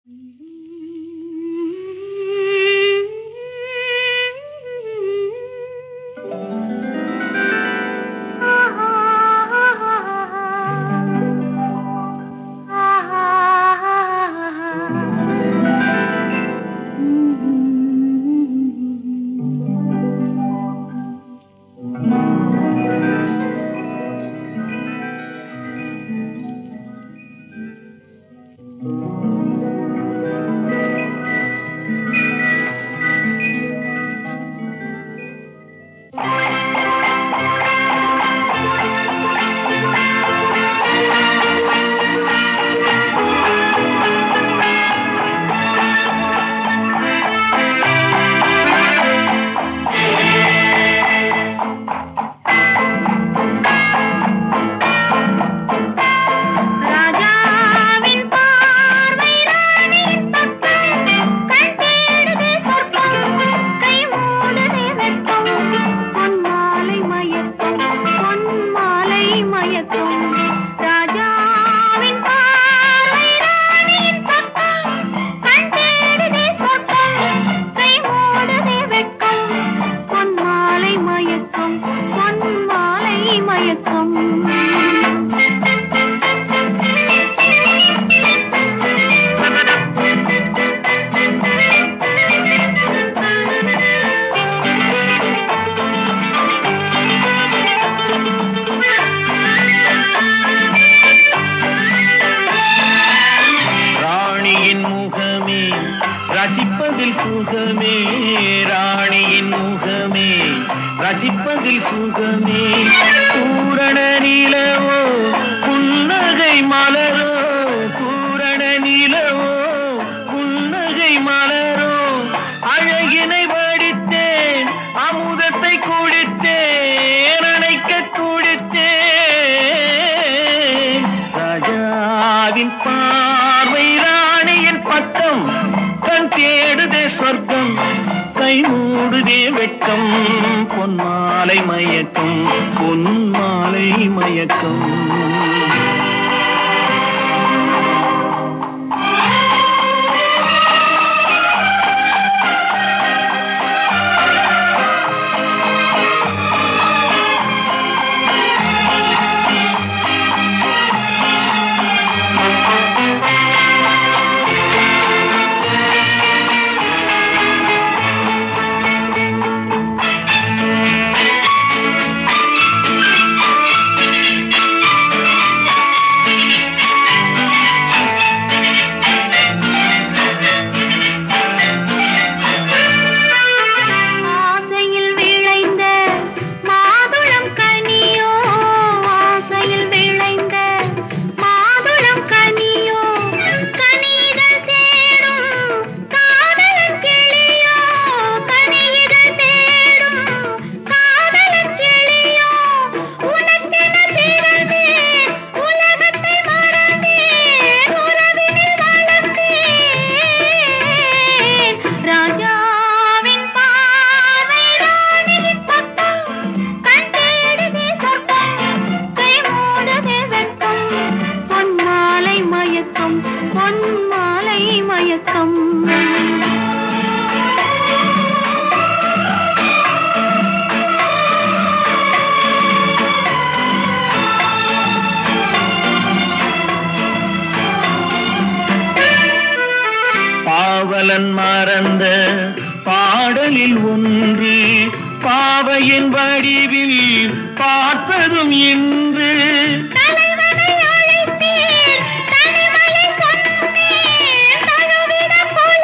ராஜாவின் பார்வை ராணியின் பக்கம் கண் தேடுதே சொர்க்கம் கை மூடுதே வெட்கம் பொன்மாலை மயக்கம் பொன்மாலை மயக்கம் ராஜாவின் பார்வை ராணியின் பக்கம் கண் தேடுதே சொர்க்கம் கை மூடுதே வெட்கம் பொன்மாலை மயக்கம் பொன்மாலை மயக்கம் ராணியின் முகமே ரசிப்பதில் சுகமே ராணியின் முகமே ரசிப்பதில் சுகமே பூரண நிலவோ புன்னகை மலரோ பூரண நிலவோ புன்னகை மலரோ அழகினை வடித்தேன் அமுதத்தை குடித்தேன் அணைக்க துடித்தேன் ராஜாவின் பார்வை ராணியின் பட்டம் கண் தேடுதே சொர்க்கம் கை மூடுதே வெட்கம் பொன்மாலை மயக்கம் பொன்மாலை மயக்கம் ஆசையில் விளைந்த மாதுளம் கனியோ ஆசையில் விளைந்த மாதுளம் கனியோ கனிகள் தேடும் காதலன் கிளியோ கனிகள் தேடும் காதலன் கிளியோ உனக்கென பிறந்தேன் உலகத்தை மறந்தேன் உறவினில் வளர்ந்தேன் ராஜாவின் பார்வை ராணியின் பக்கம் கண் தேடுதே சொர்க்கம் கை மூடுதே வெட்கம் பொன்மாலை மயக்கம் பொன்மாலை மயக்கம் பாவலன் மறந்த பாடலில் ஒன்று பாவையின் வடிவில் பார்த்ததும் இன்று தலைவனை அழைத்தேன் தனிமையை சொன்னேன் தழுவிட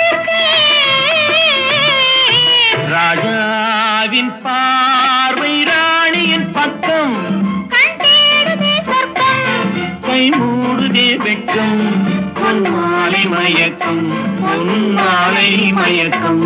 கொளுத்தேன் ராஜாவின் பார்வை ராணியின் பக்கம் கண் தேடுதே சொர்க்கம் கை மூடுதே வெட்கம் பொன்மாலை மயக்கம் பொன்மாலை மயக்கம்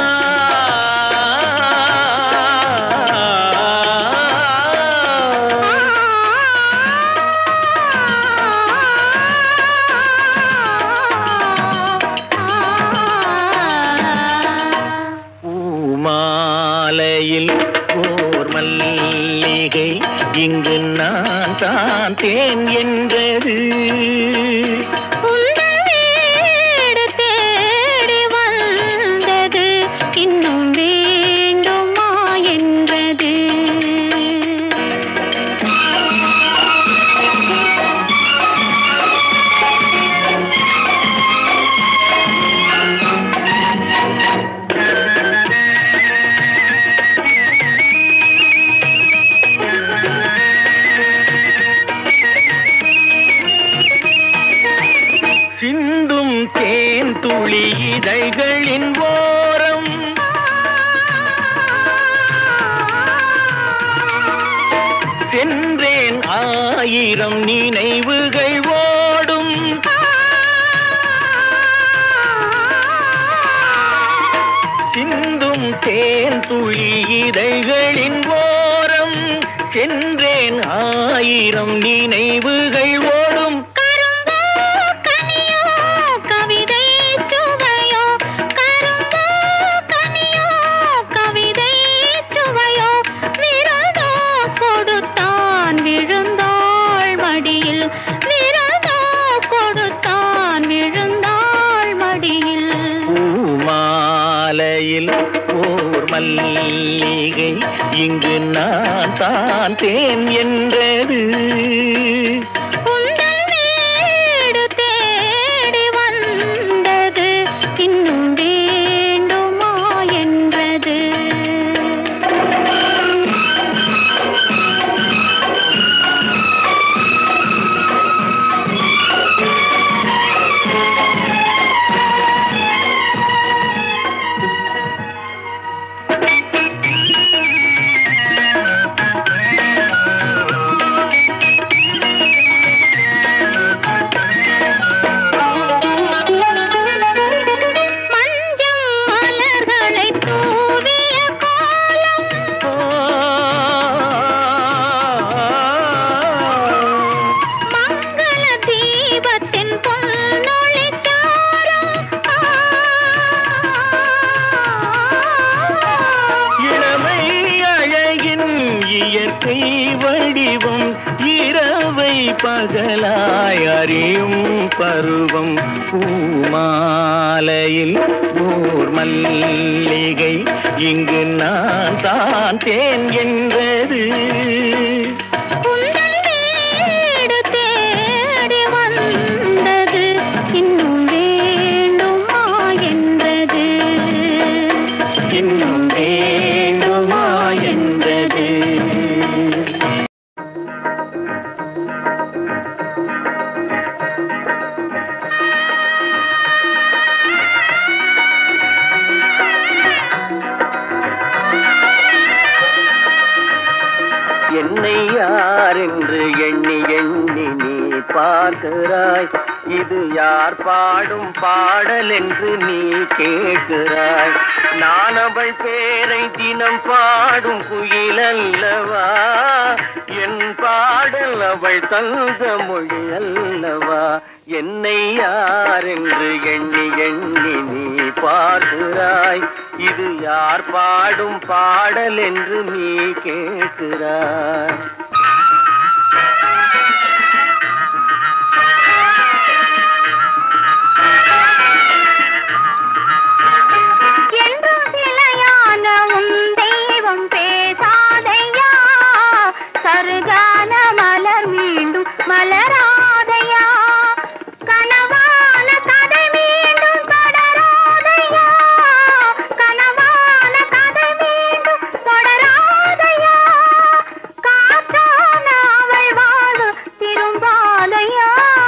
ஆ மல்லிகை இங்கு நான் தான் தேன் என்றது உந்தன் வீடு தேடி வந்தது இன்னும் வேண்டுமா என்றது சிந்தும் தேன் துளி இதழ்களின் ஓரம் சென்றேன் ஆயிரம் நினைவுகள் ஓடும் சிந்தும் தேன் துளி இதழ்களின் ஓரம் சென்றேன் ஆயிரம் நினைவுகள் ஓடும் கரும்போ கனியோ கவிதை சுவையோ கரும்போ கனியோ கவிதை சுவையோ விருதோ கொடுத்தான் விழுந்தாள் மடியில் விருதோ கொடுத்தான் விழுந்தாள் மடியில் பூமாலையில் ஓர் மல்லிகை இங்கு நான் தான் தேன் என்றது உந்தன் வீடு தேடி வந்தது இன்னும் வேண்டுமா என்றது மஞ்சள் மலர்களை தூவிய கோலம் மங்கள தீபத்தின் பொன்னொளி இளமை அழகின் இயற்கை வடிவம் இரவை பகலாய் அறியும் பருவம் பூமாலையில் ஓர் மல்லிகை இங்கு நான் தான் தேன் என்றது உந்தன் வீடு தேடி வந்தது இன்னும் வேண்டுமா என்றது இன்னும் வேண்டுமா என்றது என்னை யார் என்று எண்ணி எண்ணி நீ பார்க்கிறாய் இது யார் பாடும் பாடல் என்று நீ கேட்கிறாய் நான் அவள் பேரை தினம் பாடும் குயில் அல்லவா என் பாடல் அவள் தந்த மொழி அல்லவா என்னை யார் என்று எண்ணி எண்ணி நீ பார்க்கிறாய் இது யார் பாடும் பாடல் என்று நீ கேட்கிறாய் என்றும் சிலையான உன் தெய்வம் பேசாதையா சருகான மலர் மீண்டும் மலராதையா கனவான கதை மீண்டும் தொடராதையா கனவான கதை மீண்டும் தொடராதையா காற்றான அவள் வாழ்வு திரும்பாதையா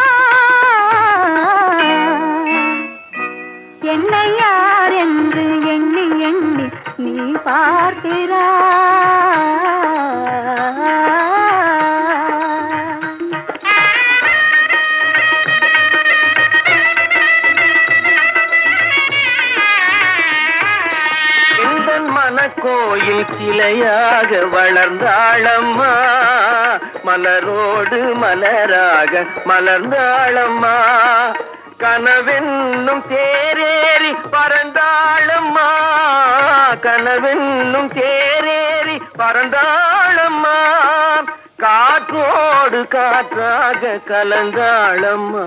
என்னை யார் என்று எண்ணி எண்ணி நீ பார்க்கிறாய் இந்த மனக்கோயில் சிலையாக வளர்ந்தாளம்மா மலரோடு மலராக மலர்ந்தாளம்மா கனவென்னும் தேரேறி பறந்தாளம்மா கனவென்னும் தேரேறி பறந்தாளம்மா காற்றோடு காற்றாக கலந்தாளம்மா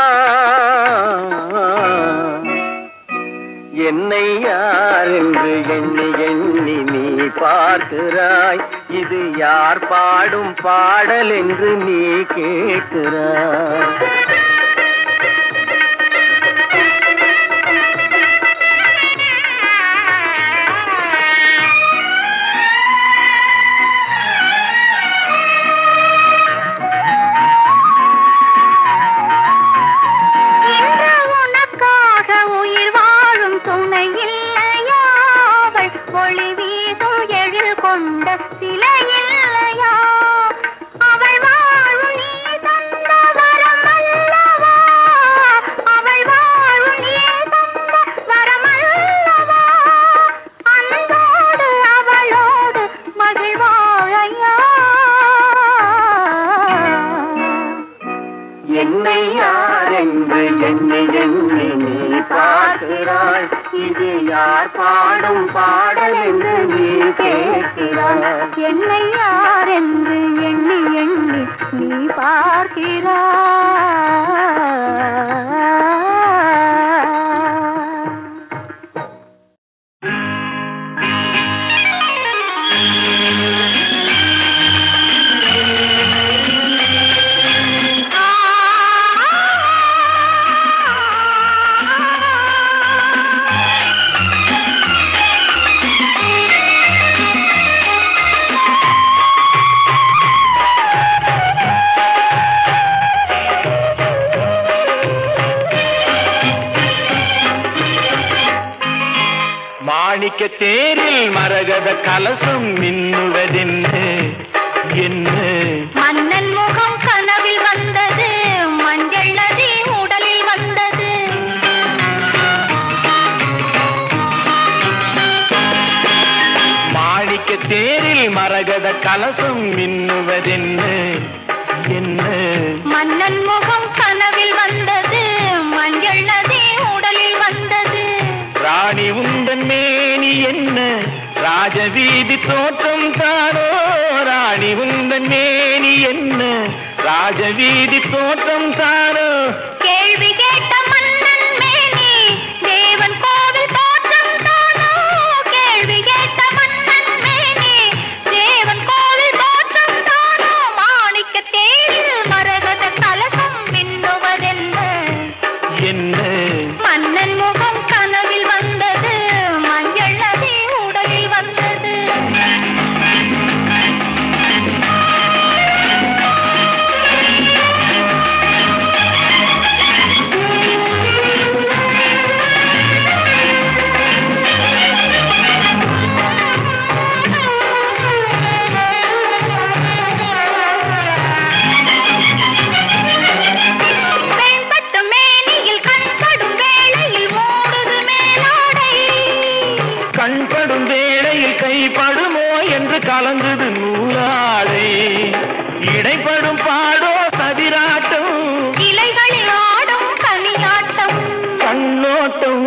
என்னை யார் என்று எண்ணி எண்ணி நீ பார்க்கிறாய் இது யார் பாடும் பாடல் என்று நீ கேட்கிறாய் இன்று உனக்காக உயிர் வாழும் துணை இல்லையா அவள் ஒளி வீசும் எழில் கொண்ட சிலை இல்லையா அவள் வாழும் நீ தந்த வரம் அல்லவா அவள் வாழும் நீ தந்த வரம் அல்லவா அன்போடு அவளோடு மகிழ்வாழையா என்னை யார் என்று எண்ணி எண்ணி நீ பார்க்கிறாய் இது யார் பாடும் பாடல் என்று நீ கேட்கிறாய் என்னை யார் என்று எண்ணி எண்ணி நீ பார்க்கிறாய் மாணிக்க தேரில் மரகத கலசம் மின்னுவதென்று என்ன மன்னன் முகம் கனவில் வந்தது மஞ்சள் நதி உடலில் வந்தது மாணிக்க தேரில் மரகத கலசம் மின்னுவதென்ன என்ன மன்னன் முகம் கனவில் வந்தது மஞ்சள் நதி உடலில் வந்தது ராணி உந்தன் மேனி என்ன ராஜவீதி தோற்றம் தானோ ராணி உந்தன் மேனி என்ன ராஜவீதி தோற்றம் தானோ கேள்வி கேட்ட மன்னன் மேனி தேவன் கோவில் தோற்றம் தானோ கேள்வி கேட்ட மன்னன் மேனி தேவன் கோவில் தோற்றம் தானோ மாணிக்க தேரில் மரகத கலசம் மின்னுவதென்ன என்ன மன்னன் முகம் கனவில் வந்தது மஞ்சள் நதி உடலில் வந்தது வெண்பட்டு மேனியில் கண்படும் வேளையில் மூடுது மேலாடை கண்படும் வேளையில் கைப்படுமோ என்று கலந்தது நூலாடை இடைப்படும் பாடோ சதிராட்டம் இலைகளில் ஆடும் கனியாட்டம் கண்ணோட்டம்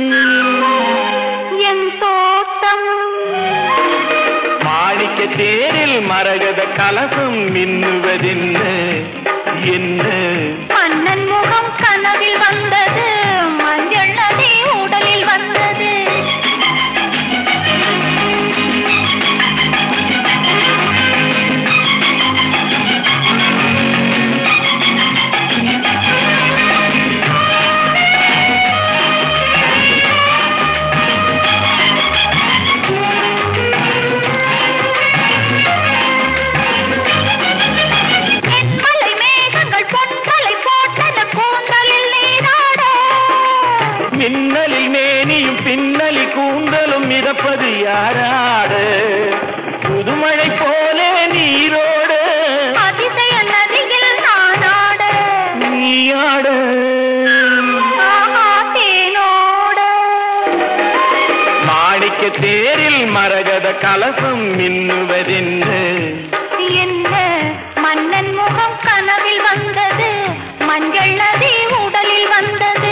என் தோட்டம் மாணிக்க தேரில் மரகத கலசம் மின்னுவதென்ன என்ன மன்னன் முகம் கனவில் வந்தது மஞ்சள் நதி உடலில் வந்தது மலை மேகங்கள் பொன்மலை போட்டன கூந்தலில் நீராட மின்னலில் மேனியும் பின்னலி கூந்தலும் மிதப்பது யாராடு புதுமழை போலே நீரோடு அதிசய நதியில் நானாட நீயாடு ஆஹா தேனோட மாணிக்க தேரில் மரகத கலசம் மின்னுவதென்ன என்ன மன்னன் முகம் கனவில் வந்தது மஞ்சள் நதி உடலில் வந்தது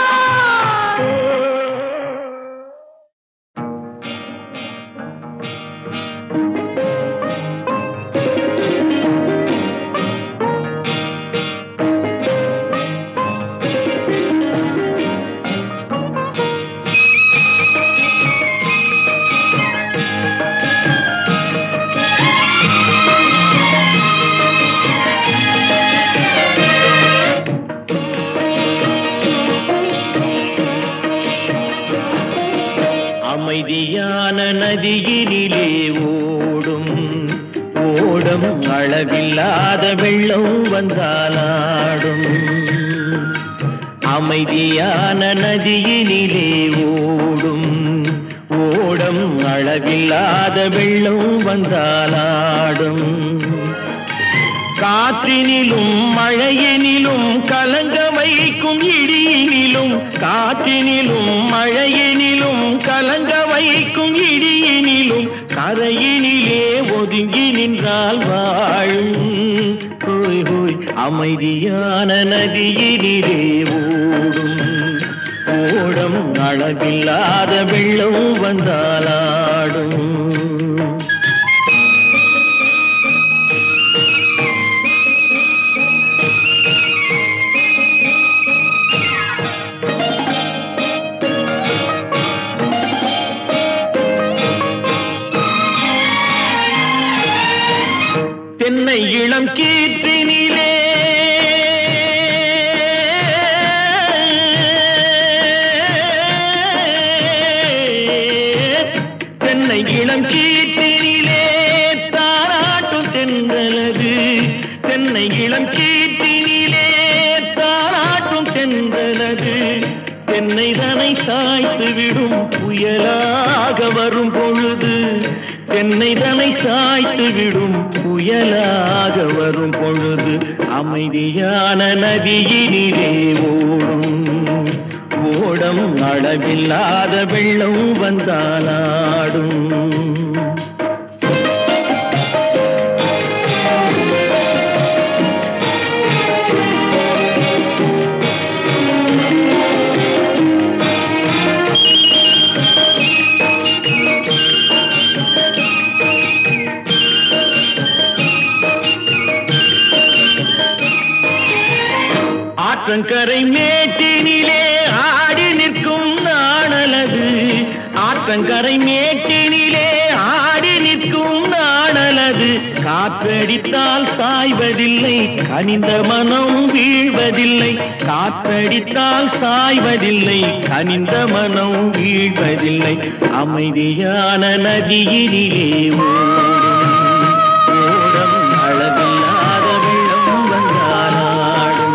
ஆ நதியினிலே ஓடும் ஓடம் அளவில்லாத வெள்ளம் வந்தாலாடும் அமைதியான நதியினிலே ஓடும் ஓடம் அளவில்லாத வெள்ளம் வந்தாலாடும் காற்றினிலும் மழையினிலும் கலங்க வைக்கும் இடியினிலும் காற்றினிலும் மழையினிலும் கலங்க வைக்கும் இடியினிலும் கரையினிலே ஒதுங்கி நின்றால் வாழும் ஹோய் ஹோய் அமைதியான நதியினிலே ஓடும் ஓடம் அளவில்லாத வெள்ளம் வந்தாலாடும் தென்னை இளம் கீற்றினிலே தென்னை இளம் கீற்றினிலே தாராட்டும் தென்றலது தென்னை இளம் கீற்றினிலே தாராட்டும் தென்றலது தென்னை தனை சாய்த்து விடும் புயலாக வரும் பொழுது தென்னை தனை சாய்த்து விடும் புயலாக வரும் பொழுது அமைதியான நதியினிலே ஓடும் ஓடம் அளவில்லாத வெள்ளம் வந்தாலாடும் ஆற்றங்கரை மேட்டினிலே ஆடி நிற்கும் நாணலது ஆற்றங்கரை மேட்டினிலே ஆடி நிற்கும் நாணலது காற்றடித்தால் சாய்வதில்லை கனிந்த மனம் வீழ்வதில்லை காற்றடித்தால் சாய்வதில்லை கனிந்த மனம் வீழ்வதில்லை அமைதியான நதியினிலே ஓடும் ஓடம் அளவில்லாத வெள்ளம் வந்தாலாடும்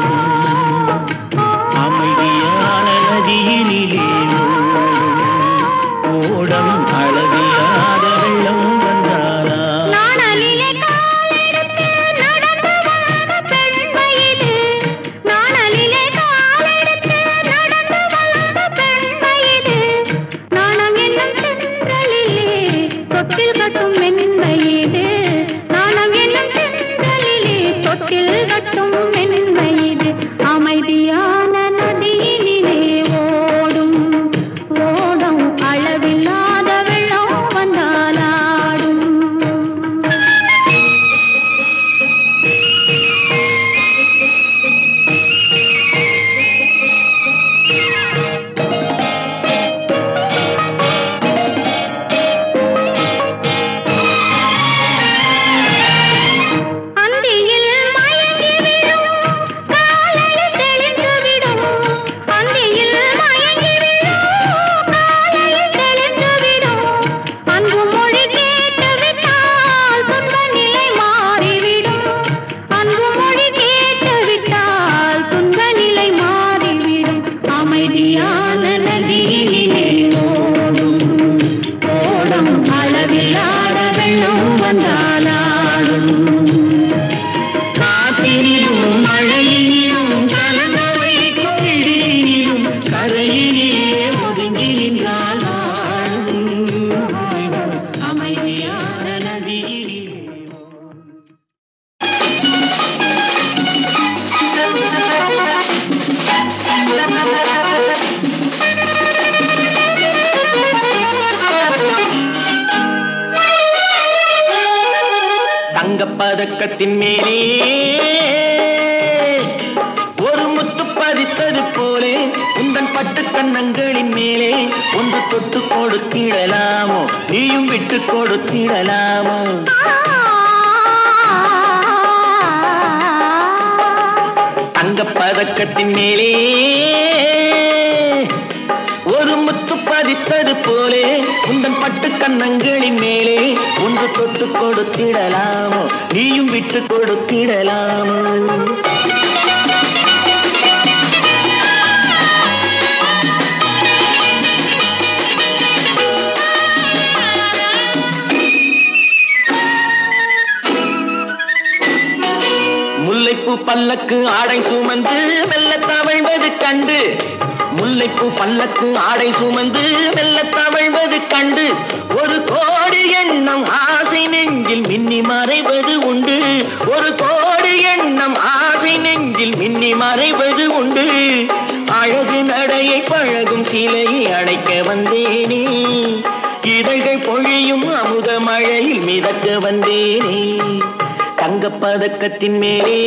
அமைதியான நதியினிலே ஓடும் ஓடம் அளவில்லாத வெள்ளம் வந்தாலாடும் நாணலிலே காலெடுத்து நடந்து வந்த பெண்மை இது. நாணலிலே காலெடுத்து நடந்து வந்த பெண்மை இது. நாணம் என்னும் சென்றலிலே தொட்டில் கட்டும் மென்மை இது. நாணம் என்னும் சென்றலிலே தொட்டில் கட்டும் மென்மை இது. அமைதியான நதியினிலே ஓடும் ஓடும் அளவில்லாத வெள்ளம் வந்தாலாடும் அந்தியில் மயங்கி விடும் காலையில் தெளிந்து விடும் அந்தியில் மயங்கி விடும் காலையில் தெளிந்து விடும் அன்பு மொழி கேட்டு விட்டால் துன்ப நிலை மாறிவிடும் அன்பு மொழி கேட்டு விட்டால் துன்ப நிலை மாறிவிடும் அமைதியான நதியிலே ஓடும் ஓடும் அளவில்லாத வெள்ளம் வந்தாலாடும் காற்றினிலும் மழையினிலும் கலங்க வைக்கும் இடியினிலும் கரையிலே ஒதுங்கி நின்றால் வாழும். அமைதியான நதியினிலே தங்கப் பதக்கத்தின் மேலே ஒரு முத்து பதித்தது போலே உந்தன் பட்டு கண்ணங்களின் மேலே ஒன்று தொட்டு கொடுத்திடலாமோ நீயும் விட்டு கொடுத்திடலாமோ தங்கப் பதக்கத்தின் மேலே ஒரு முத்து பதித்தது போலே உந்தன் பட்டு கண்ணங்களின் மேலே ஒன்று தொட்டு கொடுத்திடலாமோ நீயும் விட்டு கொடுத்திடலாமோ முல்லைப்பூ பல்லக்கு ஆடை சுமந்து மெல்ல தவழ்வது கண்டு முல்லைப்பூ பல்லக்கு ஆடை சுமந்து மெல்ல தவழ்வது கண்டு ஒரு கோடி எண்ணம் ஆசை நெஞ்சில் மின்னி மறைவது உண்டு ஒரு கோடி எண்ணம் ஆசை நெஞ்சில் மின்னி மறைவது உண்டு அழகு நடையை பழகும் சிலையை அடைக்க வந்தேனே இதழ்கள் பொழியும் அமுத மழையில் மிதக்க வந்தேனே தங்கப்பதக்கத்தின் மேலே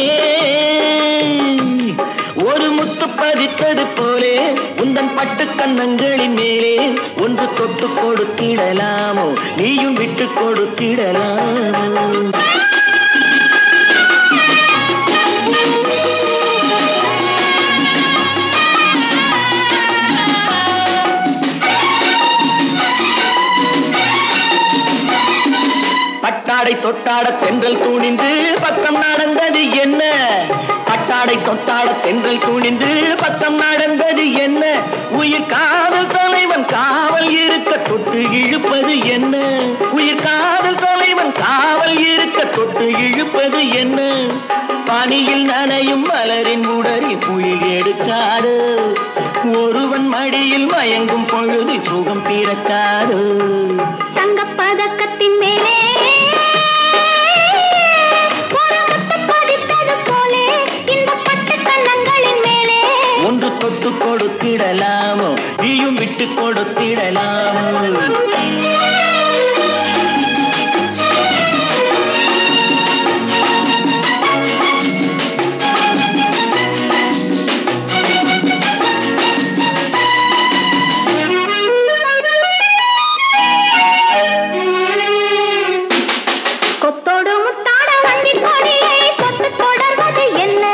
ஒரு முத்து பதித்தது போலே உந்தன் பட்டு கன்னங்களின் மேலே ஒன்று தொட்டு கொடுத்திடலாமோ நீயும் விட்டு கொடுத்திடலாமோ பட்டாடை தொட்டாட தென்றல் துணிந்து பக்கம் நடந்தது என்ன பட்டாடை தொட்டாட தென்றல் துணிந்து பக்கம் நடந்தது என்ன உயிர் காதல் தலைவன் காவல் இருக்க தொட்டு இழுப்பது என்ன உயிர் காதல் தலைவன் காவல் இருக்க தொட்டு இழுப்பது என்ன பனியில் நனையும் மலரின் உடறி புயல் எடுக்காது ஒருவன் மடியில் மயங்கும் பொழுது சுகம் பிறக்காது தங்கப்பதக்கத்தின் மேலே ஒரு முத்து பதித்தது போலே இந்த பட்டு கன்னங்களின் மேலே ஒன்று தொட்டு கொடுத்திடலாமோ நீயும் விட்டு கொடுத்திடலாமோ கொத்தோடு முத்தாட வண்டி கொடியை தொட்டு தொடர்வது என்ன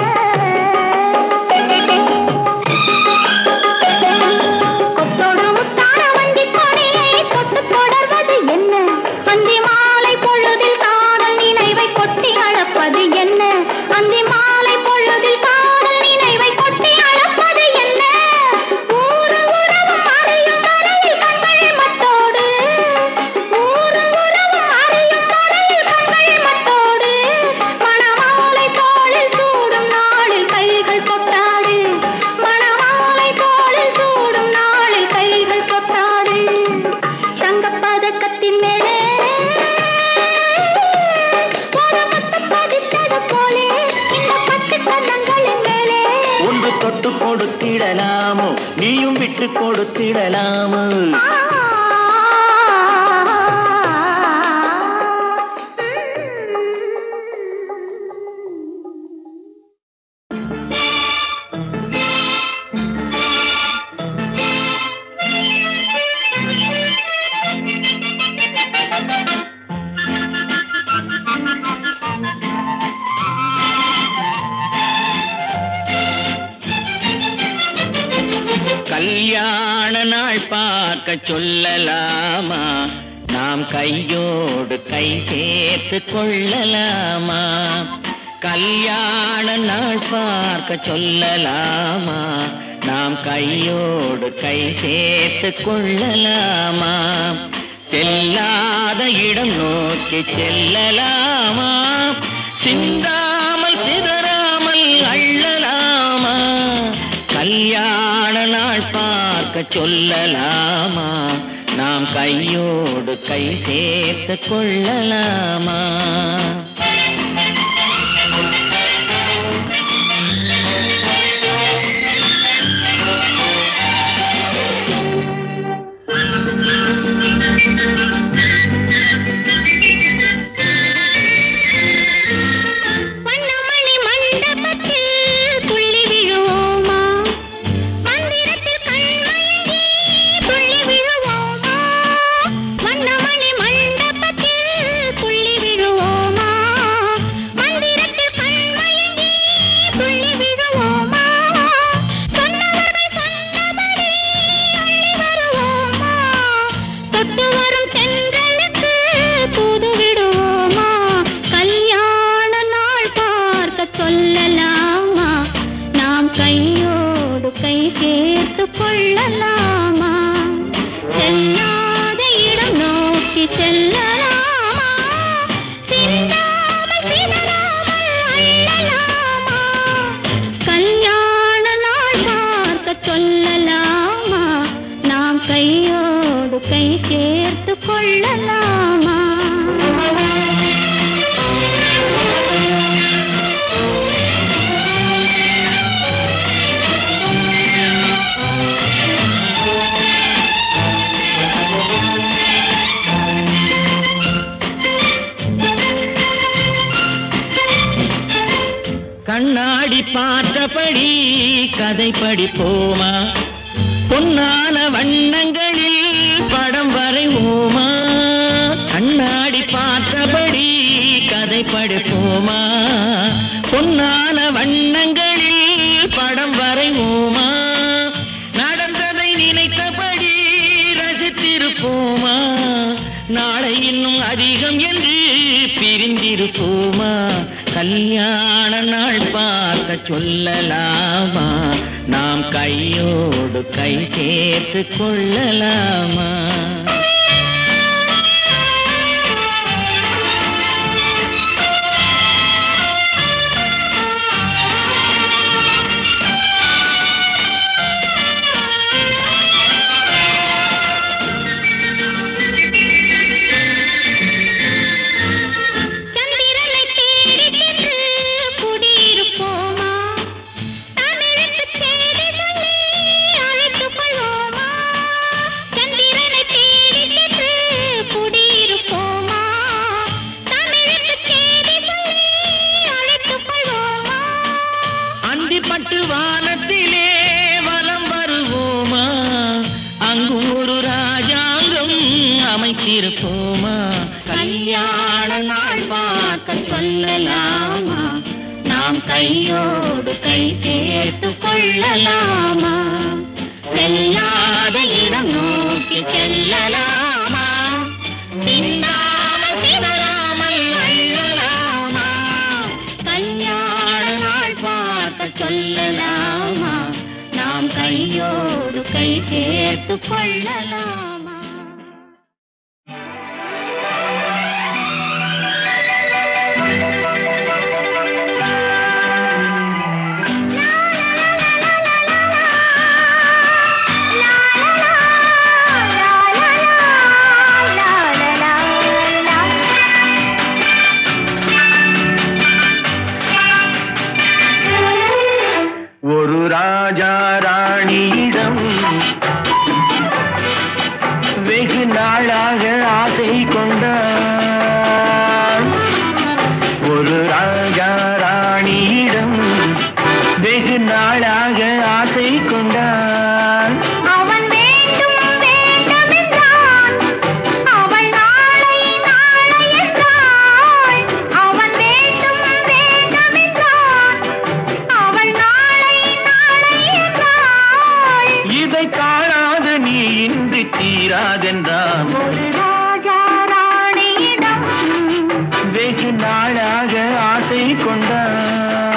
கொத்தோடு முத்தாட வண்டி கொடியை தொட்டு தொடர்வது என்ன அந்தி மாலை பொழுதில் காதல் நினைவை கொட்டி அளப்பது என்ன அந்தி மாலை பொழுதில் காதல் நினைவை கொட்டி அளப்பது என்ன ஊரு உறவு அறியும் வரையில் கண்கள் மட்டோடு ஊரு உறவு அறியும் வரையில் கண்கள் மட்டோடு மணமாலை தோளில் சூடும் நாளில் கைகள் கொட்டாடு மணமாலை தோளில் சூடும் நாளில் கைகள் கொட்டாடு தங்கப்பதக்கத்தின் மேலே ஒரு முத்து பதித்தது போலே இந்த பட்டு கன்னங்களின் மேலே ஒன்று தொட்டு கொடுத்திடலாமோ நீயும் விட்டு கொடுத்திடலாமோ கல்யாண நாள் பார்க்க சொல்லலாமா நாம் கையோடு கை சேர்த்து கொள்ளலாமா கல்யாண நாள் பார்க்க சொல்லலாமா நாம் கையோடு கை சேர்த்து கொள்ளலாமா செல்லாத இடம் நோக்கி செல்லலாமா சிந்தாமல் சிதறாமல் அள்ளலாமா கல்யாண நாள் பார்க்க சொல்லலாமா நாம் கையோடு கை சேர்த்து கொள்ளலாமா வண்ணமணி மண்டபத்தில் துள்ளி விழுவோமா மந்திரத்தில் கண்மயங்கி துள்ளி விழுவோமா வண்ணமணி மண்டபத்தில் துள்ளி விழுவோமா சேர்த்து கொள்ளலாமா கண்ணாடி பார்த்தபடி கதை படிப்போமா பொன்னான வண்ணங்களில் படம் வரைவோமா கண்ணாடி பார்த்தபடி கதை படிப்போமா பொன்னான வண்ணங்களில் படம் வரைவோமா நடந்ததை நினைத்தபடி ரசித்திருப்போமா நாளை இன்னும் அதிகம் என்று பிரிந்திருப்போமா கல்யாண நாள் பார்க்க சொல்லலாமா நாம் கையோடு கை சேர்த்து கொள்ளலாமா சந்திரனை தேடிச் சென்று குடியிருப்போமா தமிழுக்குச் செய்தி சொல்லி அழைத்துக் கொள்வோமா சந்திரனை தேடிச் சென்று குடியிருப்போமா தமிழுக்குச் செய்தி சொல்லி அழைத்துக் கொள்வோமா அந்திப்பட்டு வானத்திலே வலம் வருவோமா அங்கு ஒரு ராஜாங்கம் அமைத்திருப்போமா கல்யாண நாள் பார்க்க சொல்லலாமா நாம் கையோடு கை சேர்த்து கொள்ளலாமா செல்லாத இடம் நோக்கி செல்லலாமா பின்னாமல் சிதறாமல் அள்ளலாமா கல்யாண நாள் பார்க்க சொல்லலாமா நாம் கையோடு கை சேர்த்து கொள்ளலாமா ஒரு ராஜா ராணியிடம் வெகு நாளாக ஆசை கொண்டான் ஒரு ராஜா ராணியிடம் வெகு நாளாக ஆசை கொண்டான் அவன் வேண்டும் வேண்டும் என்றான் அவள் நாளை நாளை என்றாள் அவன் வேண்டும் வேண்டும் என்றான் அவள் நாளை நாளை என்றாள் இதை காணாத நீ இன்றி தீராதென்றான் ஒரு ராஜா ராணியிடம் வெகு நாளாக ஆசை கொண்டான்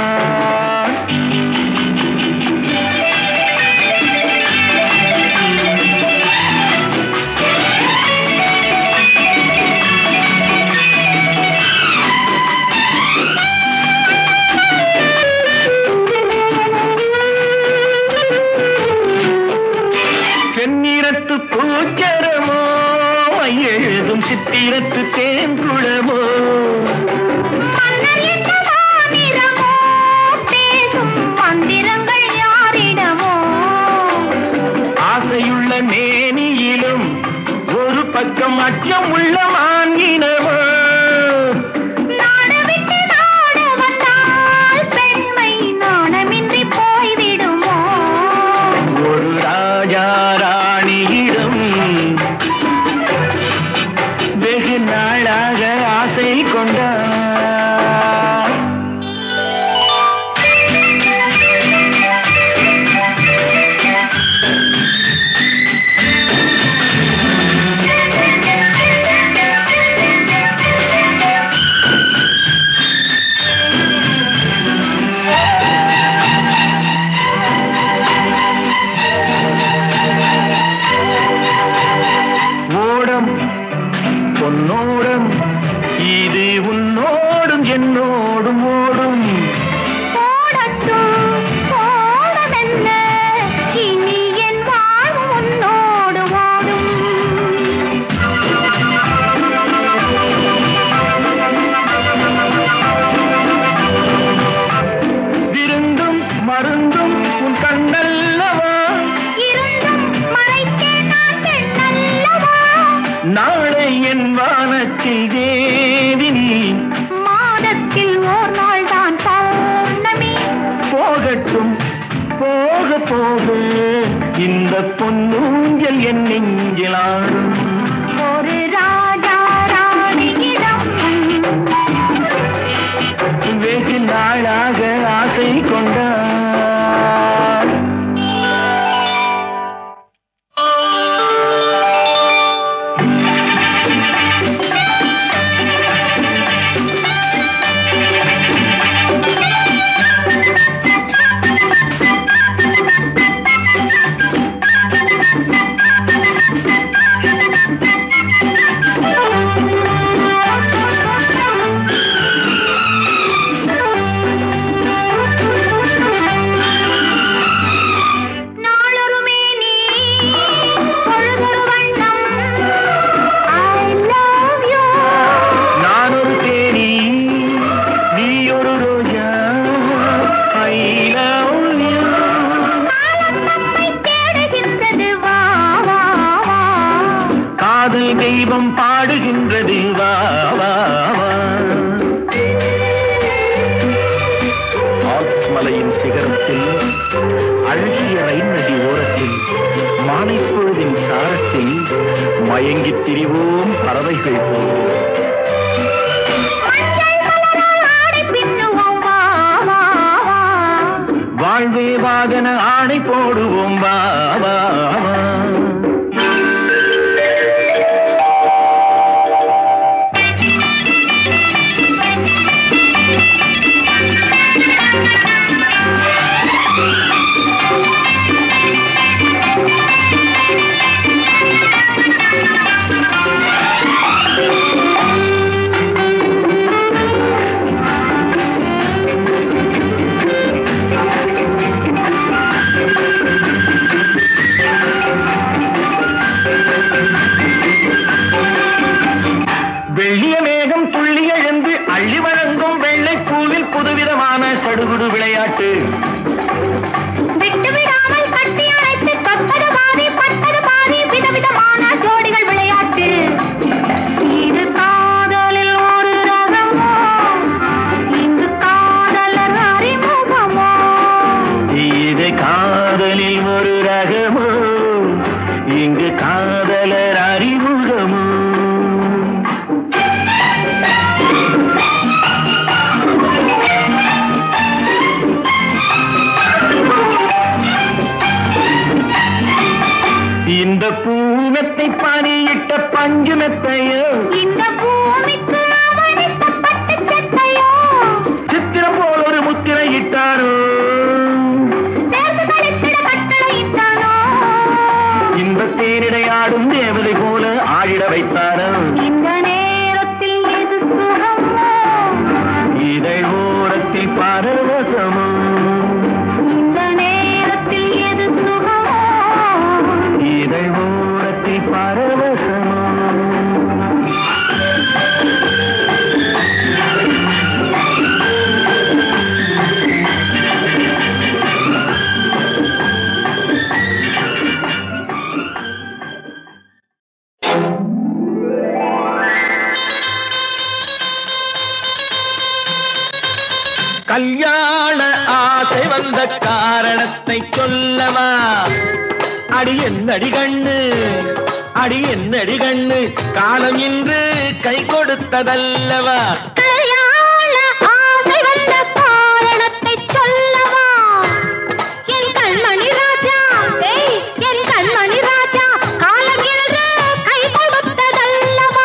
செந்நிறத்து பூச்சரமோ எழுதும் சித்திரத்து தேன்குளமோ மன்னர் என்ன மாநிலமோ பேசும் மந்திரங்கள் யாரிடமோ ஆசையுள்ள மேனியிலும் ஒரு பக்கம் அச்சம் உள்ள மான்கினமோ நாடு விட்டு நாடு வந்தால் பெண்மை நாணமின்றி போய்விடுமோ ஒரு ராஜா ராணியிடம் வெகு நாளாக ஆசை கொண்டான் ஓடம் பொன்னோடம் இது உன்னோடும் என்னோடும் ஓடும் போடட்டும் போடமென்ன இனி என் வாழ்வு உன்னோடு ஓடும் என் வானத்தில் தேவினி மாதத்தில் ஓர் நாள் தான் பௌர்ணமி போகட்டும் போக போக இந்த பொன்னூஞ்சல் என் நெஞ்சிலாடும் ஒரு ராஜா ராணியிடம் வெகு நாளாக ஆசை கொண்டார் நாளொரு மேனி பொழுதொரு வண்ணம் ஐ லவ் யூ நான் ஒரு தேனி நீ ஒரு ரோஜா ஐ லவ் யூ காலம் நம்மை தேடுகின்றது வா வா வா காதல் தெய்வம் பாடுகின்றது வா வா வா ஆல்ப்ஸ் மலையின் சிகரத்தில் அழகிய ரயின் நதி ஓரத்தில் மாலைப்பொழுதின் சாரத்தில் மயங்கித் திரிவோம் பறவைகள் போல் மஞ்சள் மலரால் ஆடை பின்னுவோம் வா வா வா வாழ்வே வாகன ஆணை போடுவோம் வா வா வா வெள்ளிய மேகம் துள்ளி எழுந்து அள்ளி வழங்கும் வெள்ளை பூவில் புதுவிதமான சடுகுடு விளையாட்டு விட்டு விடாமல் கட்டி அணைத்து தொட்டது பாதி பட்டது பாதி விதவிதமான ஜோடிகள் விளையாட்டு இது காதலில் ஒரு ரகமோ இங்கு காதலர் அறிமுகமோ இது காதலில் ஒரு ரகமோ இங்கு காதலர் அறிமுகமோ இந்த பூனத்தை பணியிட்ட பஞ்சுமெத்தையோ இந்த பூமிக்கு அவனித்த பட்டு சட்டையோ சித்திரம் போல் ஒரு முத்திரை இட்டாரோ சேர்ந்து கழித்திட கட்டளையிட்டானோ இந்த தேரிடை ஆடும் தேவதை போல ஆடிட வைத்தாரோ இந்த நேரத்தில் எது சுகமோ இதழ் ஓரத்தில் பரவசமோ இந்த நேரத்தில் எது சுகமோ இதழ் ஓரத்தில் பரவசமோ கல்யாண ஆசை வந்த காரணத்தை சொல்லவா அடி என்னடி கண்ணு அடி என்னடி கண்ணு காலம் இன்று கை கொடுத்ததல்லவா கல்யாண ஆசை வந்த காரணத்தை சொல்லவா என் கண்மணி ராஜா ஏய் என் கண்மணி ராஜா காலம் என்று கை கொடுத்ததல்லவா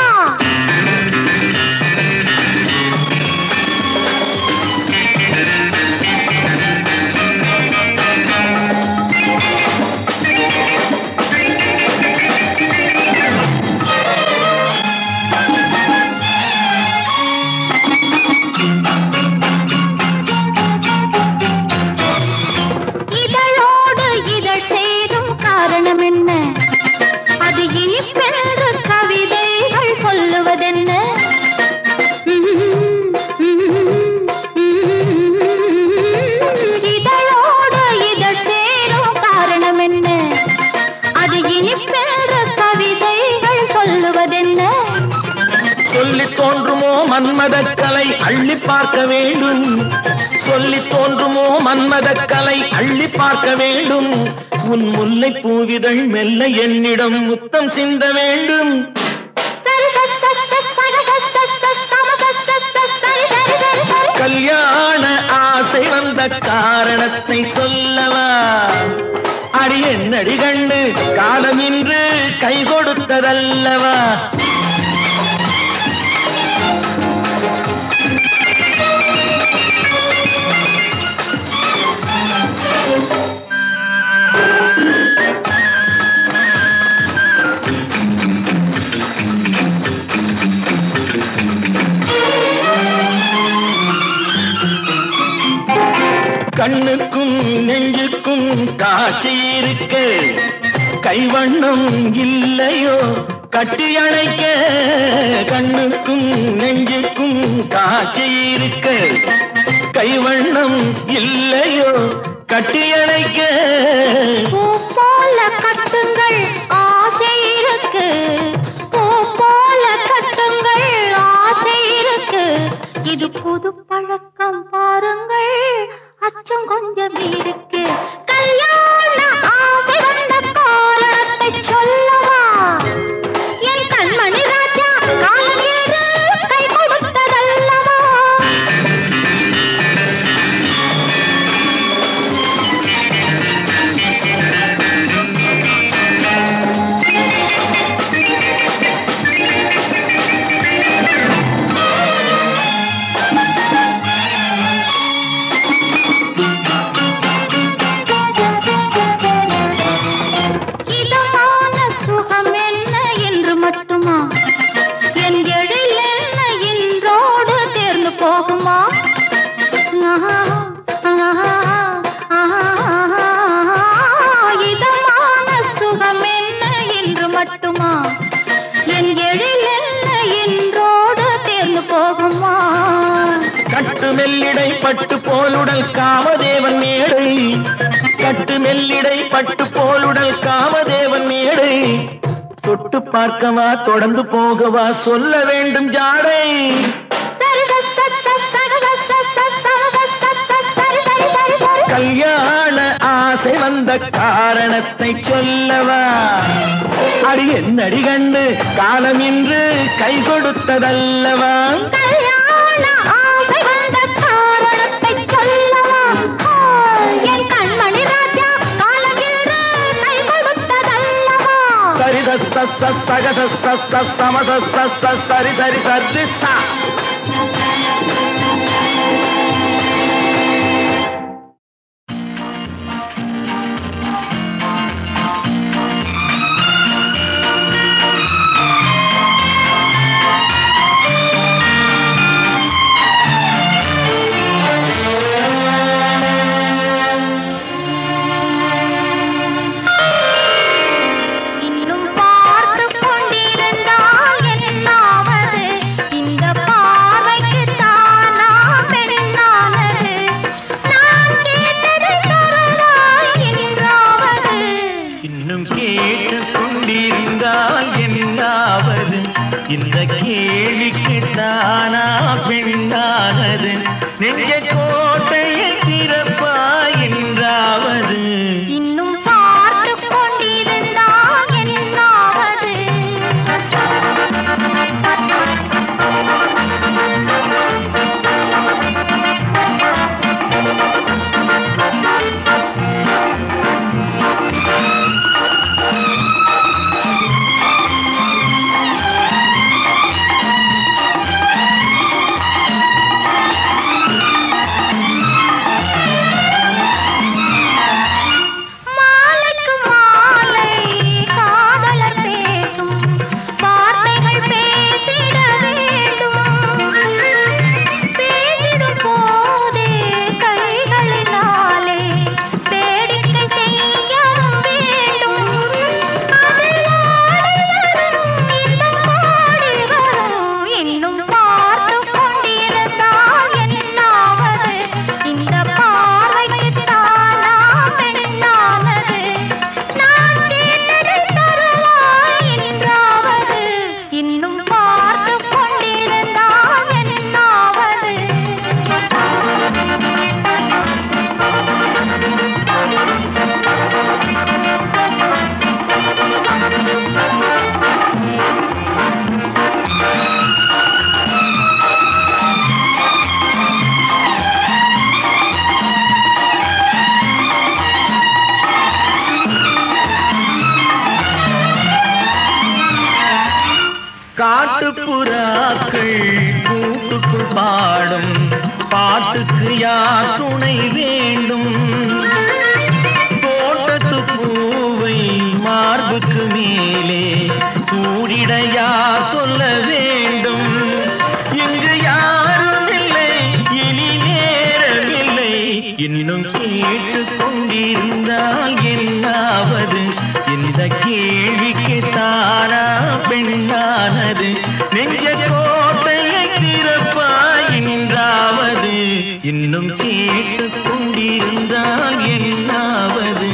சொல்லி தோன்றுமோ மன்மத கலை அள்ளி பார்க்க வேண்டும் சொல்லி தோன்றுமோ மன்மத கலை அள்ளி பார்க்க வேண்டும் உன் முல்லை பூவிதழ் மெல்ல என்னிடம் முத்தம் சிந்த வேண்டும் சரி சரி சரி சரி சரி சரி சரி சரி சரி சரி சரி சரி சரி கல்யாண ஆசை வந்த காரணத்தை சொல்லவா அடி என்னடி கண்டு காலம் இன்று கை கொடுத்ததல்லவா கண்ணுக்கும் நெஞ்சுக்கும் காட்சி இருக்க கைவண்ணம் இல்லையோ கட்டி அணைக்க கண்ணுக்கும் நெஞ்சுக்கும் காட்சி இருக்க கைவண்ணம் இல்லையோ கட்டி அணைக்க பூ போல கட்டுங்கள் ஆசை இருக்கு பூ போல கட்டுங்கள் ஆசை இருக்கு இது புது பழக்கம் பாருங்கள் அச்சம் கொஞ்சம் இருக்கு கல்யாண ஆசை வந்த காரணத்தை சொல்லவா என் கண்மணி ராஜா காலம் ஏறு கை கொடுத்ததல்லவா இதமான சுகம் என்ன என்று மட்டுமா என் எழில் என்ன இன்றோடு தேர்ந்து போகுமா ஆஹா, ஆஹா, ஆஹா, இதமான சுகம் என்ன என்று மட்டுமா என் எழில் என்ன இன்றோடு தேர்ந்து போகுமா கட்டு மெல்லிடை பட்டு போலுடல் காமதேவன் மேடை கட்டு மெல்லிடை பட்டு போலுடல் காமதேவன் மேடை தொட்டு பார்க்கவா தொடர்ந்து போகவா சொல்ல வேண்டும் ஜாடை சரி சரி சரி சரி சரி சரி சரி சரி சரி சரி சரி சரி கல்யாண ஆசை வந்த காரணத்தை சொல்லவா அடி என்னடி கண்டு காலம் இன்று கை கொடுத்ததல்லவா கல்யாண ஆசை வந்த காரணத்தை சொல்லவா ஆ, என் கண்மணி ராஜா காலகிரு கை கொடுத்ததல்லவா சரி ச ச சக ச ச ச சம ச ச ச சரி சரி சரி சா இன்னும் பார்த்து கொண்டிருந்தால் என்னாவது இந்த பார்வைக்கு தானா பெண்ணானது நான் கேட்டதை தருவாய் என்றாவது இன்னும் கேட்டு கொண்டிருந்தால் என்னாவது இந்த கேள்விக்கு தானா பெண்ணானது நெஞ்ச கோட்டையை திறப்பாய் என்றாவது இன்னும் பார்த்து கொண்டிருந்தால் என்னாவது புறாக்கள் கூட்டுக்குள் பாடும் பாட்டுக்கு யார் துணை வேண்டும் தோட்டத்து பூவை மார்புக்கு மேலே சூடிடையா சொல்ல வேண்டும் இங்கு யாரும் இல்லை இனி நேரமில்லை இன்னும் கேட்டு கொண்டிருந்தால் என்னாவது இந்த கேள்விக்கு தானா பெண்ணானது நெஞ்ச கோட்டையை திறப்பாயின்றாவது இன்னும் கேட்டு கொண்டிருந்தால் என்னாவது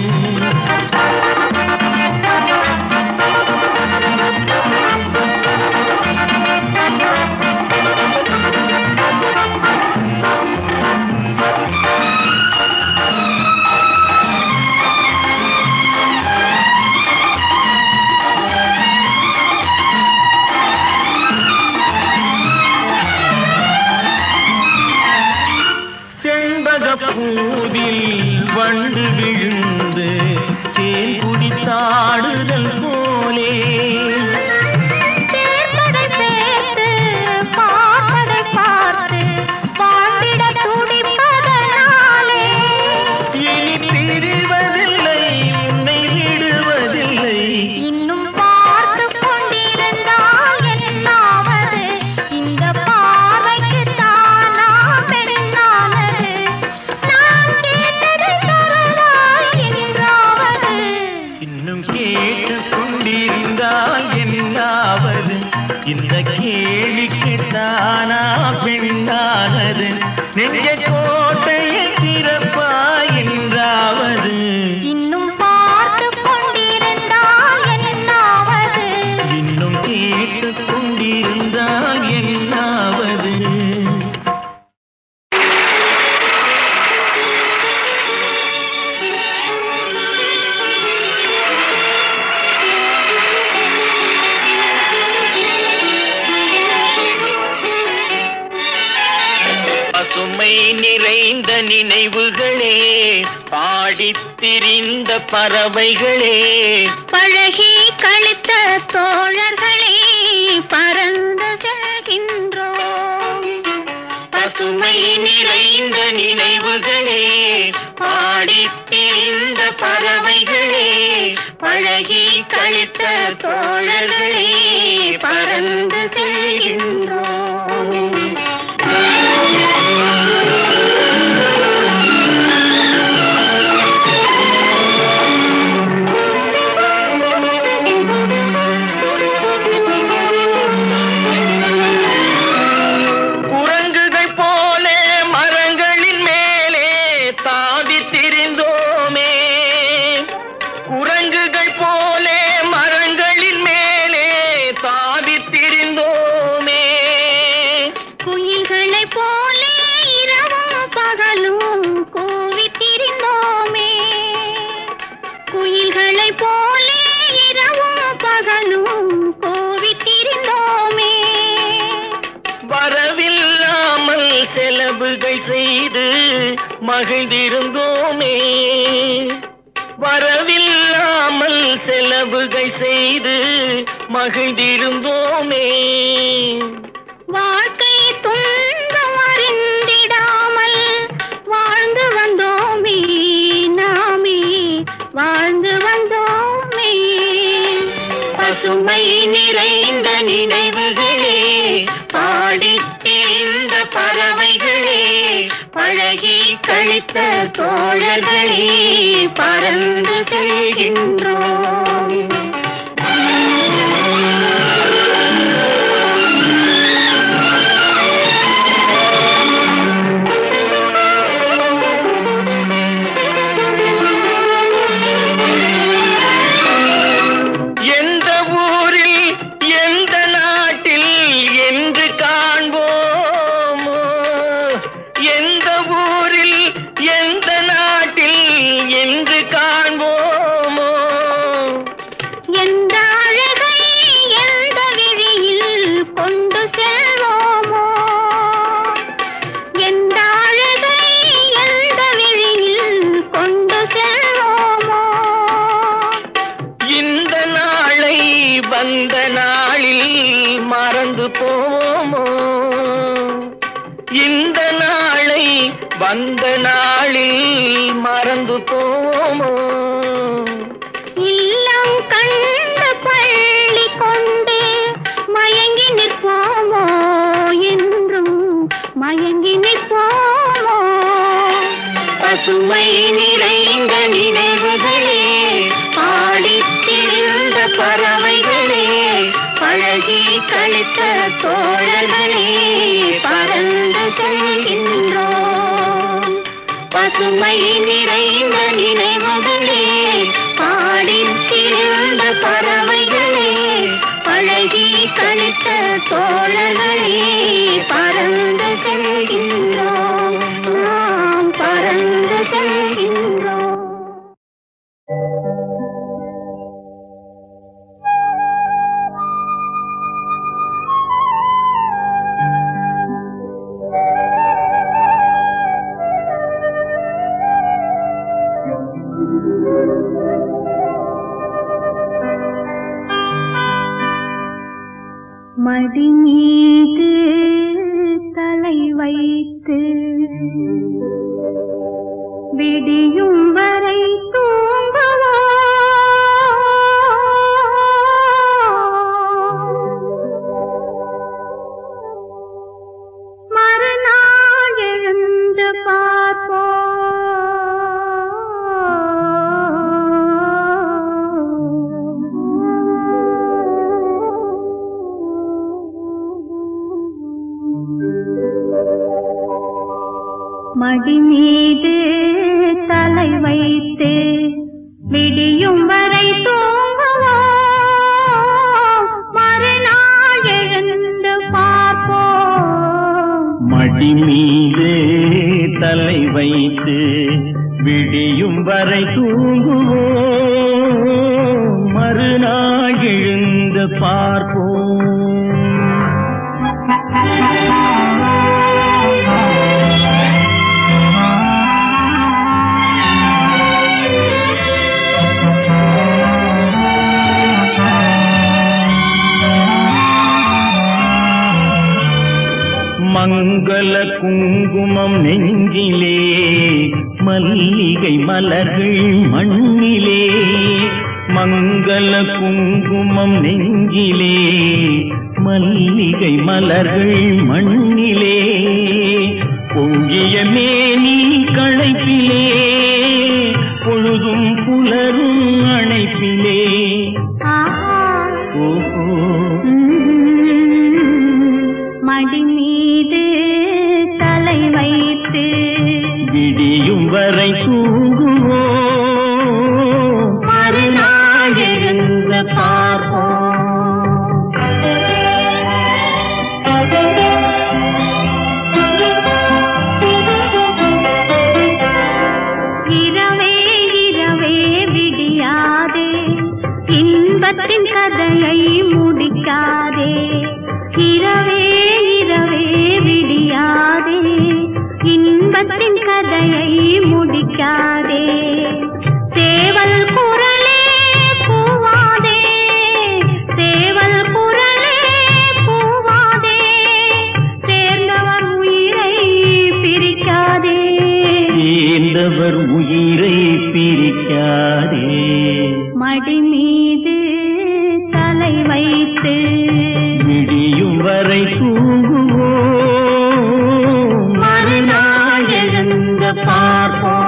செண்பக பூவில் வண்டு விழுந்து தேன் குடித்தாடுதல் போலே சேர்ப்பதை சேர்த்து பார்ப்பதை பார்த்து வாழ்ந்திட துடிப்பதனாலே இனி பிரிவதில்லை உன்னை விடுவதில்லை இன்னும் பார்த்து கொண்டிருந்தால் என்னாவது இந்த பார்வைக்கு தானா பெண்ணானது நான் கேட்டதை தருவாய் என்றாவது இன்னும் கேட்டு கொண்டிருந்தால் என்னாவது இந்த கேள்விக்கு தானா பெண்ணானது நெஞ்ச கோட்டையை திறப்பாய் என்றாவது இன்னும் பார்த்து கொண்டிருந்தால் என்னாவது இன்னும் கேட்டு கொண்டிருந்தால் என்னாவது பசுமை நிறைந்த நினைவுகளே பாடித் திரிந்த பறவைகளே பழகி கழித்த தோழர்களே பறந்து செல்கின்றோம் பசுமை நிறைந்த நினைவுகளே பாடித் திரிந்த பறவைகளே பழகி கழித்த தோழர்களே பறந்து செல்கின்றோம் குரங்குகள் போலே மரங்களின் மேலே தாவி திரிந்தோமே குரங்குகள் போலே மரங்களின் மேலே தாவி திரிந்தோமே குயில்களைப் போலே இரவும் பகலும் கூவித் திரிந்தோமே குயில்களைப் போலே இரவும் பகலும் கூவித் திரிந்தோமே வரவில்லாமல் செலவுகள் செய்து மகிழ்ந்திருந்தோமே வரவில்லாமல் செலவுகள் செய்து மகிழ்ந்திருந்தோமே வாழ்க்கை துன்பம் அறிந்திடாமல் வாழ்ந்து வந்தோமே நாமே வாழ்ந்து வந்தோமே பசுமை நிறைந்த நினைவுகளே பாடித் திரிந்த பறவைகளே பழகி கழித்த தோழர்களே பறந்து செல்கின்றோம் எந்த ஊரில் எந்த நாட்டில் என்று காண்போமோ எந்த ஊரில் எந்த நாட்டில் என்று காண்போமோ போவோமோ இந்த நாளை வந்த நாளில் மறந்து போவோமோ இல்லம் கண்டு பள்ளி கொண்டு மயங்கி நிற்போமோ என்றும் மயங்கி நிற்போமோ பசுமை நிறைந்த நினைவுகளே பாடித் திரிந்த பறவைகளே பழகி கழித்த தோழர்களே பறந்து செல்கின்றோம் பசுமை நிறைந்த நினைவுகளே பாடித் திரிந்த பறவைகளே பழகி கழித்த தோழர்களே பறந்து செல்கின்றோம் நாம் பறந்து செல்கின்றோம் மடி மீது தலை வைத்து விடியும் வரை தூங்குவா மறுநாள் எழுந்து பார்ப்போம் மடி மீது தலை வைத்து விடியும் வரை தூங்குவோம் மறுநாள் எழுந்து பார்ப்போம் மடி மீது தலை வைத்து விடியும் வரை தூங்குவோம் மறுநாள் எழுந்து பார்ப்போம் மங்கள குங்குமம் நெஞ்சிலே மல்லிகை மலர்கள் மண்ணிலே மங்கள குங்குமம் நெஞ்சிலே மல்லிகை மலர்கள் மண்ணிலே பொங்கிய மேனி களைப்பிலே பொழுதும் புலரும் அணைப்பிலே ஆஹா ஓஹோ மடி மீது தலை வைத்து விடியும் வரை தூங்குவோம் மறுநாள் எழுந்து பார்ப்போம் இரவே இரவே விடியாதே இன்பத்தின் கதையை முடிக்காதே இரவே இரவே விடியாதே இன்பத்தின் கதையை முடிக்காதே சேவல் குரலே பூவாதே சேவல் குரலே பூவாதே சேர்ந்தவர் உயிரை பிரிக்காதே சேர்ந்தவர் உயிரை பிரிக்காதே மடி மீது தலை வைத்து விடியும் வரை தூங்குவோம் மறுநாள் எழுந்து பார்ப்போம்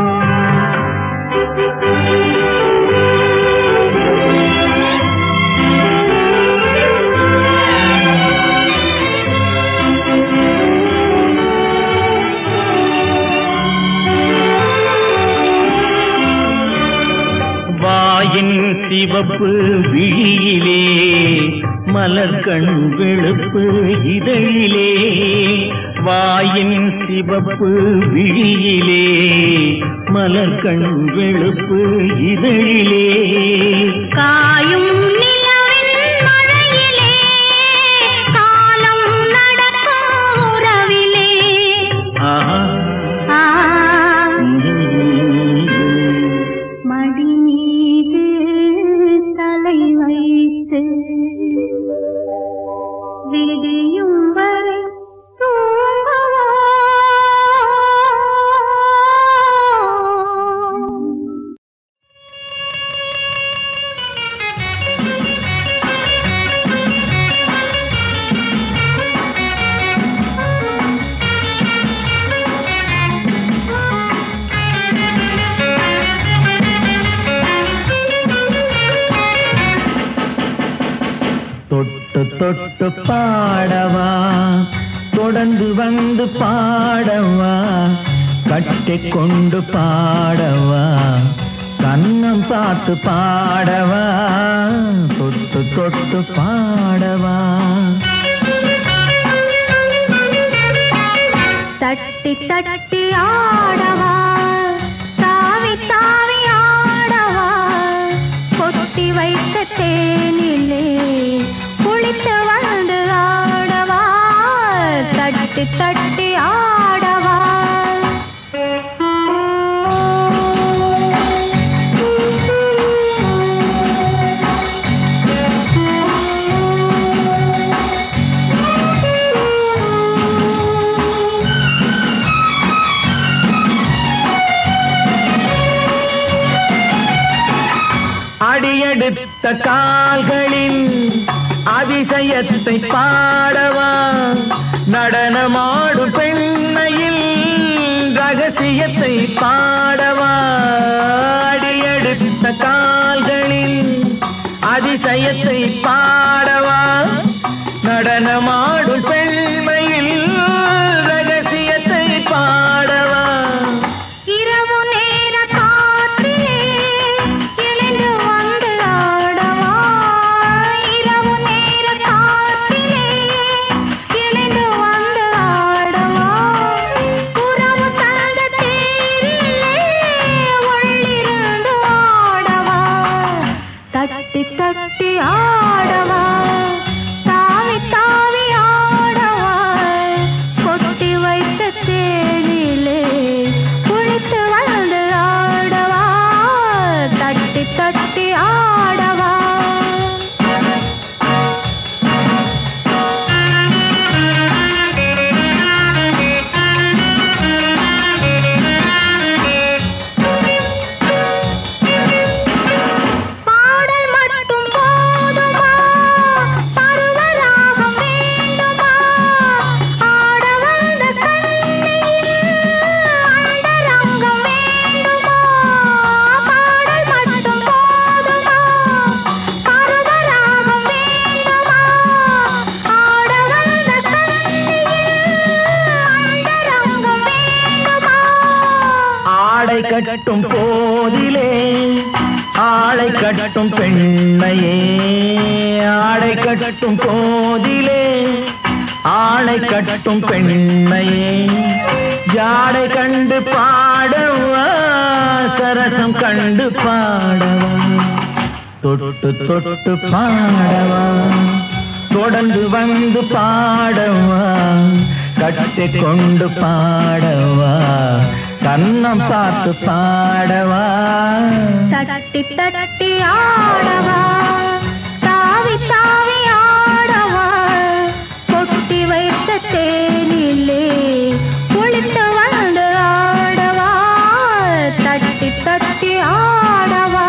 வாயின் சிவப்பு விழியிலே மலர்கண் வெளுப்பு இதழிலே வாயின் சிவப்பு விழியிலே மலர்கண் வெளுப்பு இதழிலே காயும் நிலவின் மழையிலே காலம் நடக்கும் உறவிலே ஆஹா ஆ, உம். மடி மீது தலை வைத்து விடியும் வரை தூங்கவா தொட்டு தொட்டு பாடவா தொடர்ந்து வந்து பாடவா கட்டிக் கொண்டு பாடவா கண்ணம் பார்த்து பாடவா தொட்டு தொட்டு பாடவா தட்டி தட்டி ஆடவா தாவி தாவி ஆடவா கொட்டி வைத்த தேனிலே குளித்து வந்து ஆடவா தட்டி தட்டி ஆடவா அடியெடுத்த கால்களின் அதிசயத்தை பாடவா நடனமாடும் பெண்மையில் ரகசியத்தை பாடவா அடியெடுத்த கால்களின் அதிசயத்தை பாடவா நடனமாடும் பெண்மையில் ரகசியத்தை பாடவா இரவு நேர காற்றிலே இணைந்து வந்து ஆடவா இரவு நேர காற்றிலே இணைந்து வந்து ஆடவா உறவு தந்த தேரிலே உள்ளிருந்து ஆடவா தட்டி தட்டி ஆடவா தாவி தாவி ஆடவா கொட்டி வைத்த தேனிலே குளித்து வந்து ஆடவா தட்டி தட்டி ஆடவா பாடல் மட்டும் போதுமா பருவராகம் வேண்டுமா ஆட வந்த கண்ணியில் அண்டரங்கம் வேண்டுமா பாடல் மட்டும் போதுமா பருவராகம் வேண்டுமா ஆட வந்த கண்ணியில் அண்டரங்கம் வேண்டுமா ஆடை கட்டும் போதிலே ஆளை கட்டும் பெண்ணையே ஆடை கட்டும் போதிலே ஆளை கட்டும் பெண்ணையே ஜாடை கண்டு பாடவா சரசம் கண்டு பாடவா தொட்டு தொட்டு பாடவா தொடர்ந்து வந்து பாடவா கட்டிக் கொண்டு பாடவா கண்ணம் பார்த்து பாடவா தட்டி தட்டி ஆடவா தாவி தாவி ஆடவா கொட்டி வைத்த தேனிலே குளித்து வந்து ஆடவா தட்டி தட்டி ஆடவா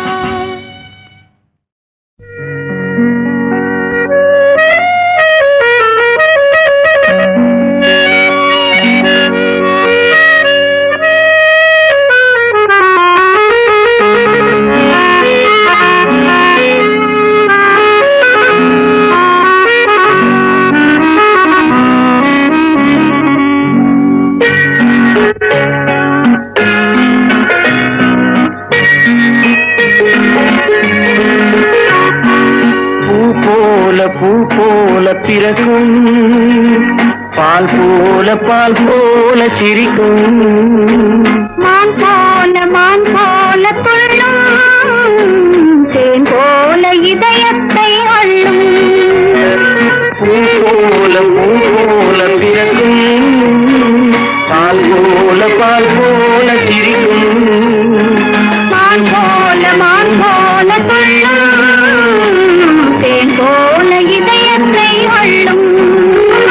பூ போல பூ போல பிறக்கும் பால் போல பால் போல சிரிக்கும் மான் போல மான் போல துள்ளும் தேன் போல இதயத்தை அள்ளும் பூ போல பூ போல பிறக்கும் பால் போல பால் போல சிரிக்கும் மான் போல மான் போல துள்ளும் தேன் போல இதயத்தை அள்ளும்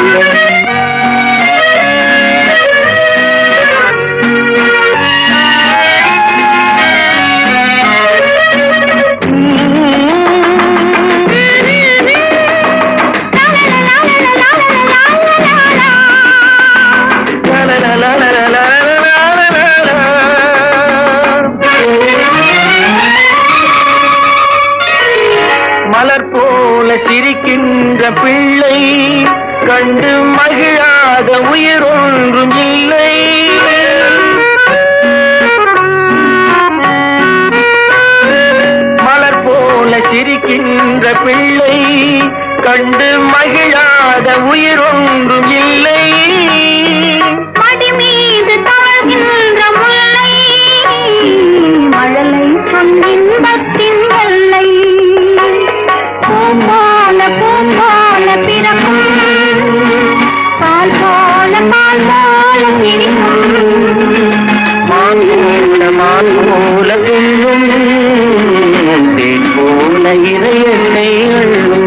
பிள்ளை கண்டு மகிழாத உயிர் ஒன்றும் இல்லை மலர் போல சிரிக்கின்ற பிள்ளை கண்டு மகிழாத உயிர் ஒன்றும் இல்லை மடி மீது தவழ்கின்ற முல்லை மழலை சொன்னின்பத்தின் எல்லை பூ போல பூ போல பிறக்கும் பால் போல பால் போல சிரிக்கும் மான் போல மான் போல துள்ளும் தேன் போல இறையெண்ணை அள்ளும்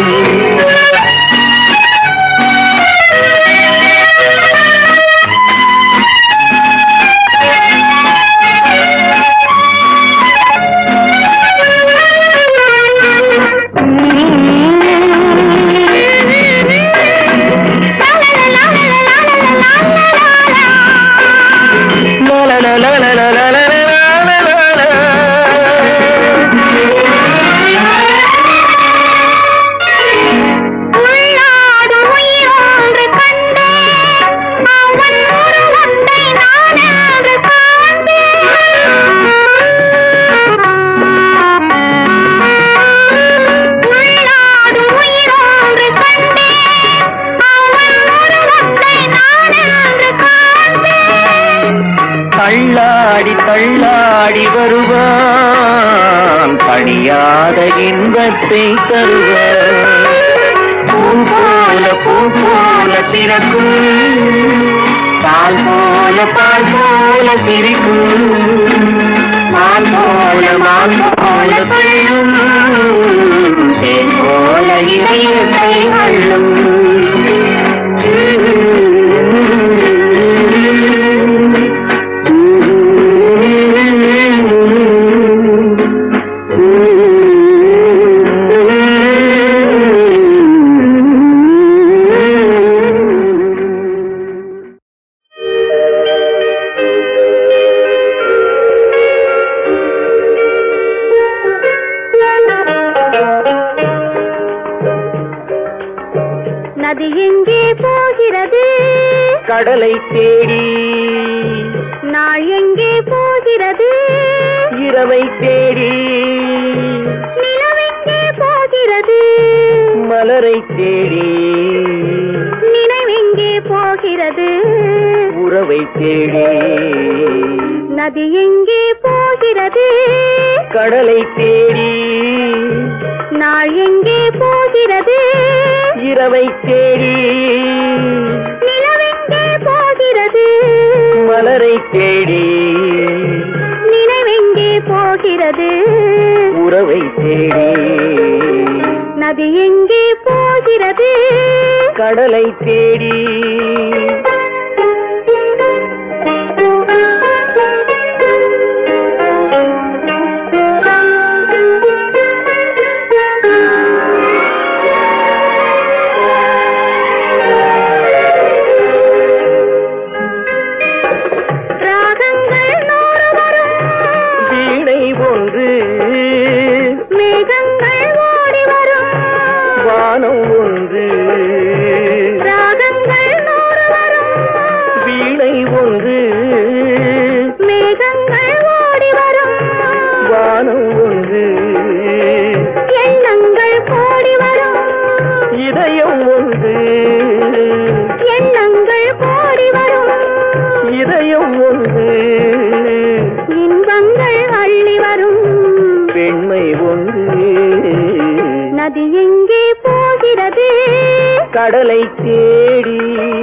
La la la la la la la la la la la la. உள்ளாடும் உயிரொன்று கண்டு அவன் உருவத்தை நான் என்று காண்பேன் உள்ளாடும் உயிரொன்று கண்டு அவன் உருவத்தை நான் என்று காண்பேன் தள்ளாடி தள்ளாடி வருவான் தனியாத இன்பத்தை தருவான் பூ போல பூ போல திறக்கும் பால் போல பால் போல சிரிக்கும் மான் போல மான் போல சொல்லும் தேன் போல இதயத்தை அள்ளும் நதி எங்கே போகிறது கடலை தேடி நாள் எங்கே போகிறது இரவை தேடி நிலவெங்கே போகிறது மலரை தேடி நினைவெங்கே போகிறது உறவை தேடி நதி எங்கே போகிறது கடலை தேடி நாள் எங்கே போகிறது இரவை தேடி நிலவெங்கே போகிறது மலரை தேடி நினைவெங்கே போகிறது உறவை தேடி நதி எங்கே போகிறது கடலை தேடி ராகங்கள் நூறு வரும் வீணை ஒன்று மேகங்கள் ஓடி வரும் வானம் ஒன்று ராகங்கள் நூறு வரும் வீணை ஒன்று மேகங்கள் ஓடி வரும் வானம் ஒன்று எண்ணங்கள் கோடி வரும் இதயம் ஒன்று எண்ணங்கள் கோடி வரும் இதயம் ஒன்று இன்பங்கள் அள்ளி வரும் பெண்மை ஒன்று நதி எங்கே போகிறது கடலை தேடி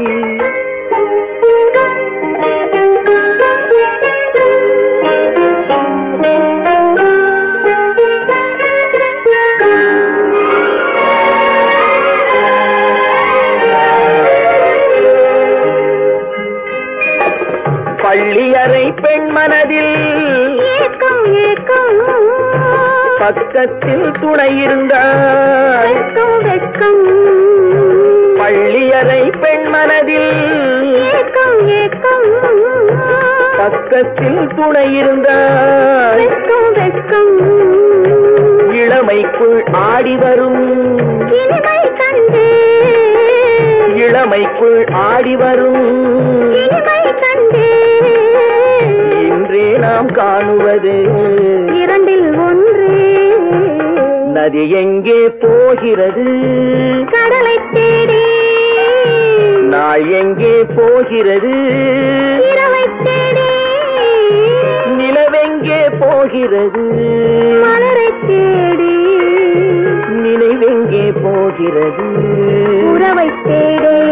பள்ளியறை பெண் மனதில் ஏக்கம் ஏக்கம் பக்கத்தில் துணை இருந்தாய் வெட்கம் வெட்கம் பள்ளியறை பெண் மனதில் ஏக்கம் ஏக்கம் பக்கத்தில் துணை இருந்தாய் வெட்கம் வெட்கம் இளமைக்குள் ஆடி வரும் இனிமை கண்டு இளமைக்குள் ஆடி வரும் இனிமை கண்டு இன்றே நாம் காணுவது இரண்டில் ஒன்று நதி எங்கே போகிறது கடலை தேடி நாள் எங்கே போகிறது இரவை தேடி நிலவெங்கே போகிறது மலரை தேடி நினைவெங்கே போகிறது உறவை தேடி